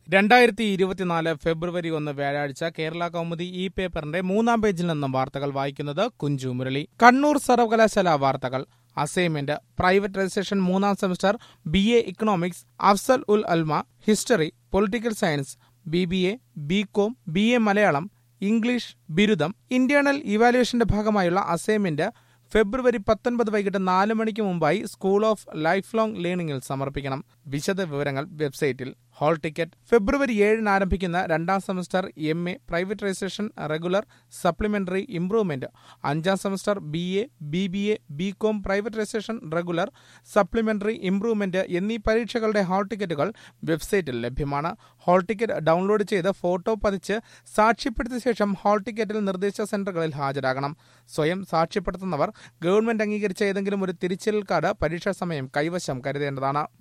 രണ്ടായിരത്തി ഇരുപത്തിനാല് ഫെബ്രുവരി ഒന്ന് വ്യാഴാഴ്ച കേരള കൗമുദി ഈ പേപ്പറിന്റെ മൂന്നാം പേജിൽ നിന്നും വാർത്തകൾ വായിക്കുന്നത് കുഞ്ചു മുരളി കണ്ണൂർ സർവകലാശാല വാർത്തകൾ അസൈൻമെന്റ് പ്രൈവറ്റ് രജിസ്ട്രേഷൻ മൂന്നാം semester B A economics Afzal ul Ulama history political science B B A B com B A Malayalam English ബിരുദം ഇന്റേണൽ ഇവാലുവേഷന്റെ ഭാഗമായുള്ള അസൈൻമെന്റ് ഫെബ്രുവരി പത്തൊൻപത് വൈകിട്ട് നാല് മണിക്ക് മുമ്പായി സ്കൂൾ ഓഫ് ലൈഫ് ലോങ് ലേണിംഗിൽ സമർപ്പിക്കണം വിശദ വിവരങ്ങൾ വെബ്സൈറ്റിൽ ഹാൾ ടിക്കറ്റ് ഫെബ്രുവരി ഏഴിന് ആരംഭിക്കുന്ന രണ്ടാം semester M A private registration regular supplementary improvement അഞ്ചാം semester B A B B A B com private registration regular supplementary improvement എന്നീ പരീക്ഷകളുടെ ഹാൾ ടിക്കറ്റുകൾ വെബ്സൈറ്റിൽ ലഭ്യമാണ് ഹാൾ ടിക്കറ്റ് ഡൗൺലോഡ് ചെയ്ത് ഫോട്ടോ പതിച്ച് സാക്ഷ്യപ്പെടുത്തിയ ശേഷം ഹാൾ ടിക്കറ്റിൽ നിർദ്ദേശിച്ച സെന്ററുകളിൽ ഹാജരാകണം സ്വയം സാക്ഷ്യപ്പെടുത്തുന്നവർ ഗവൺമെന്റ് അംഗീകരിച്ച ഏതെങ്കിലും ഒരു തിരിച്ചറിയൽ കാർഡ് പരീക്ഷാ സമയം കൈവശം കരുതേണ്ടതാണ്